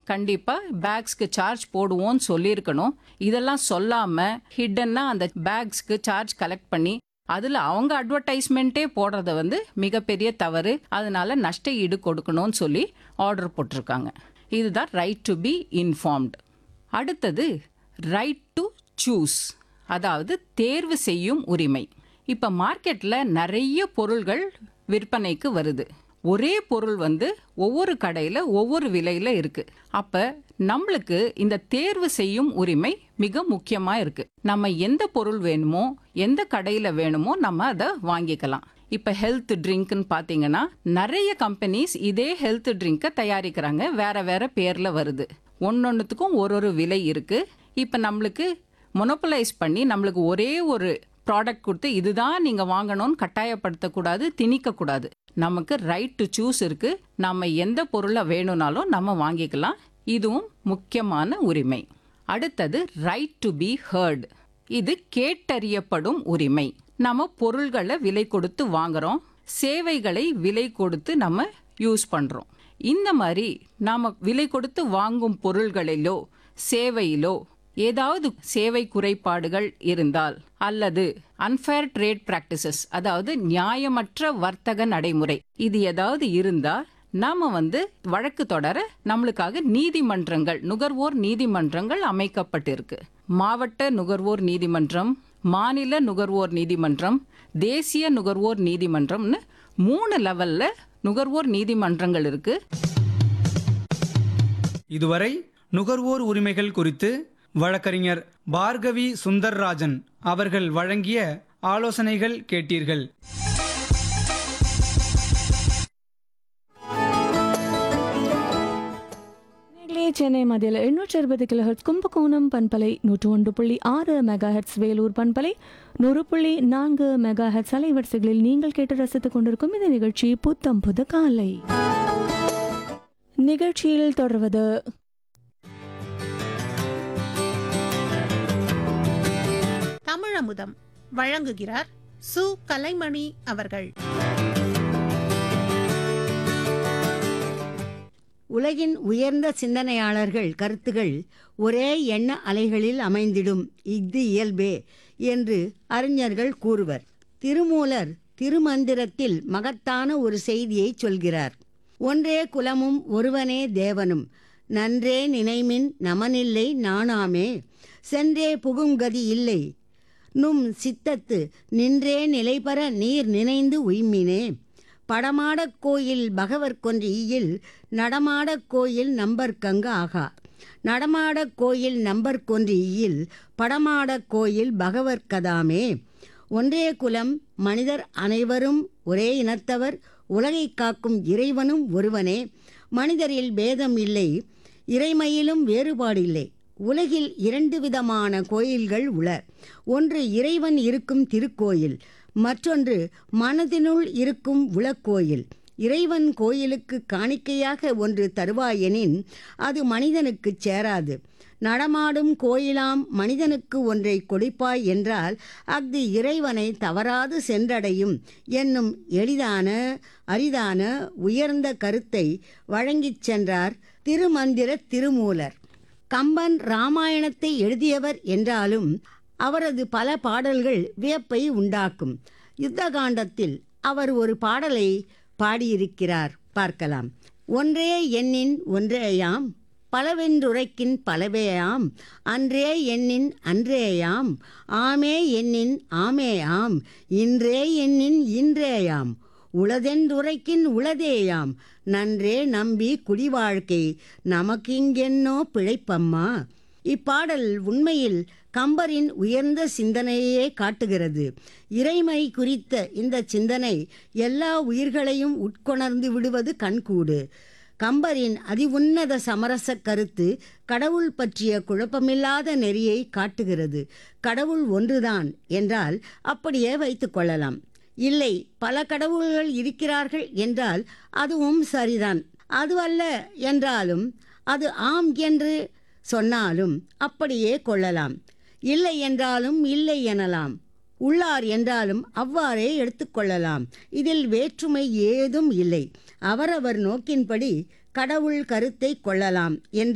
கண்டிப்பா பேக்ஸ்க்கு சார்ஜ் போடுவோம்னு சொல்லியிருக்கணும் இதெல்லாம் சொல்லாம ஹிடன்னா அந்த பேக்ஸ்க்கு சார்ஜ் கலெக்ட் பண்ணி அதுல அவங்க அட்வர்டைஸ்மெண்ட்டே போடுறத வந்து மிகப்பெரிய தவறு அதனால நஷ்ட ஈடு கொடுக்கணும்னு சொல்லி ஆர்டர் போட்டிருக்காங்க இதுதான் ரைட் டு பி இன்ஃபார்ம்டு அடுத்தது ரைட் டு சூஸ் அதாவது தேர்வு செய்யும் உரிமை இப்போ மார்க்கெட்டில் நிறைய பொருள்கள் விற்பனைக்கு வருது ஒரே பொருள் வந்து ஒவ்வொரு கடையில் ஒவ்வொரு விலையில் இருக்கு அப்போ நம்மளுக்கு இந்த தேர்வு செய்யும் உரிமை மிக முக்கியமாக இருக்கு நம்ம எந்த பொருள் வேணுமோ எந்த கடையில் வேணுமோ நம்ம அதை வாங்கிக்கலாம் இப்போ ஹெல்த் ட்ரிங்க்னு பார்த்தீங்கன்னா நிறைய கம்பெனிஸ் இதே ஹெல்த் ட்ரிங்கை தயாரிக்கிறாங்க வேற வேற பேரில் வருது ஒன்னொன்றுத்துக்கும் ஒரு ஒரு விலை இருக்கு இப்போ நம்மளுக்கு மொனோபலைஸ் பண்ணி நம்மளுக்கு ஒரே ஒரு ப்ராடக்ட் கொடுத்து இதுதான் நீங்கள் வாங்கணும்னு கட்டாயப்படுத்தக்கூடாது திணிக்கக்கூடாது நமக்கு ரைட் டு சூஸ் இருக்கு நம்ம எந்த பொருளை வேணும்னாலும் நம்ம வாங்கிக்கலாம் இதுவும் முக்கியமான உரிமை அடுத்தது ரைட் டு பி ஹர்ட் இது கேட்டறியப்படும் உரிமை நம்ம பொருள்களை விலை கொடுத்து வாங்குறோம் சேவைகளை விலை கொடுத்து நம்ம யூஸ் பண்றோம் இந்த மாதிரி நாம விலை கொடுத்து வாங்கும் பொருள்களிலோ சேவையிலோ ஏதாவது சேவை குறைபாடுகள் இருந்தால் அல்லது அன்ஃபேர் ட்ரேட் பிராக்டிசஸ் அதாவது நியாயமற்ற வர்த்தக நடைமுறை இது ஏதாவது இருந்தா நாம வந்து வழக்கு தொடர நம்மளுக்காக நீதிமன்றங்கள் நுகர்வோர் நீதிமன்றங்கள் அமைக்கப்பட்டிருக்கு மாவட்ட நுகர்வோர் நீதிமன்றம் மாநில நுகர்வோர் நீதிமன்றம் தேசிய நுகர்வோர் நீதிமன்றம்னு மூணு லெவல்ல நுகர்வோர் நீதிமன்றங்கள் இருக்கு இதுவரை நுகர்வோர் உரிமைகள் குறித்து வழக்கறிஞர் பார்கவி சுந்தர்ராஜன் அவர்கள் வழங்கிய ஆலோசனைகள் கேட்டீர்கள் நேர்களே சென்னை மத்தியில் எண்ணூற்றி அறுபது கிலோஹெட்ஸ் கும்பகோணம் பண்பலை நூற்று ஒன்று புள்ளி ஆறு மெகா ஹெட்ஸ் வேலூர் பண்பலை நூறு புள்ளி நான்கு மெகா ஹெட்ஸ் அலைவரிசைகளில் நீங்கள் கேட்டு ரசித்துக் கொண்டிருக்கும் இந்த நிகழ்ச்சி புத்தம் புது காலை நிகழ்ச்சியில் தொடர்வது தமிழமுதம் வழங்குகிறார் சு கலைமணி அவர்கள் உலகின் உயர்ந்த சிந்தனையாளர்கள் கருத்துகள் ஒரே எண்ண அலைகளில் அமைந்திடும் இஃது இயல்பே என்று அறிஞர்கள் கூறுவர் திருமூலர் திருமந்திரத்தில் மகத்தான ஒரு செய்தியை சொல்கிறார் ஒன்றே குலமும் ஒருவனே தேவனும் நன்றே நினைமின் நமனில்லை நாணாமே சென்றே புகுங்கதி இல்லை நும் சித்தத்து நின்றே நிலைபெற நீர் நினைந்து உய்மினே படமாடக் கோயில் பகவர் கொன்றியில் நடமாடக் கோயில் நம்பர்கங்க ஆகா நடமாடக் கோயில் நம்பர் கொன்றியில் படமாடக் கோயில் பகவர் கதாமே ஒன்றே குலம் மனிதர் அனைவரும் ஒரே இனத்தவர் உலகை காக்கும் இறைவனும் ஒருவனே மனிதரில் பேதம் இல்லை இறைமையிலும் வேறுபாடில்லை உலகில் இரண்டு விதமான கோயில்கள் உள ஒன்று இறைவன் இருக்கும் திருக்கோயில் மற்றொன்று மனதினுள் இருக்கும் உளக்கோயில் இறைவன் கோயிலுக்கு காணிக்கையாக ஒன்று தருவாயெனின் அது மனிதனுக்குச் சேராது நடமாடும் கோயிலாம் மனிதனுக்கு ஒன்றை கொடுப்பாய் என்றால் அஃது இறைவனை தவறாது சென்றடையும் என்னும் எளிதான அரிதான உயர்ந்த கருத்தை வழங்கிச் சென்றார் திருமந்திர திருமூலர் கம்பன் ராமாயணத்தை எழுதியவர் என்றாலும் அவரது பல பாடல்கள் வியப்பை உண்டாக்கும் யுத்தகாண்டத்தில் அவர் ஒரு பாடலை பாடியிருக்கிறார் பார்க்கலாம் ஒன்றே எண்ணின் ஒன்றேயாம் பலவென்றுரைக்கின் பலவேயாம் அன்றே எண்ணின் அன்றேயாம் ஆமே எண்ணின் ஆமேயாம் இன்றே எண்ணின் இன்றேயாம் உளதென்றுரைக்கின் உளதேயாம் நன்றே நம்பி குடிவாழ்க்கை நமக்கிங்கென்னோ பிழைப்பம்மா இப்பாடல் உண்மையில் கம்பரின் உயர்ந்த சிந்தனையே காட்டுகிறது இறைமை குறித்த இந்த சிந்தனை எல்லா உயிர்களையும் உட்கொணர்ந்து விடுவது கண்கூடு கம்பரின் அதிஉன்னத சமரச கருத்து கடவுள் பற்றிய குழப்பமில்லாத நெறியை காட்டுகிறது கடவுள் ஒன்றுதான் என்றால் அப்படியே வைத்துக் கொள்ளலாம் இல்லை பல கடவுள்கள் இருக்கிறார்கள் என்றால் அதுவும் சரிதான் அது அல்ல என்றாலும் அது ஆம் என்று சொன்னாலும் அப்படியே கொள்ளலாம் இல்லை என்றாலும் இல்லை எனலாம் உள்ளார் என்றாலும் அவ்வாறே எடுத்துக்கொள்ளலாம் இதில் வேற்றுமை ஏதும் இல்லை அவரவர் நோக்கின்படி கடவுள் கருத்தை கொள்ளலாம் என்று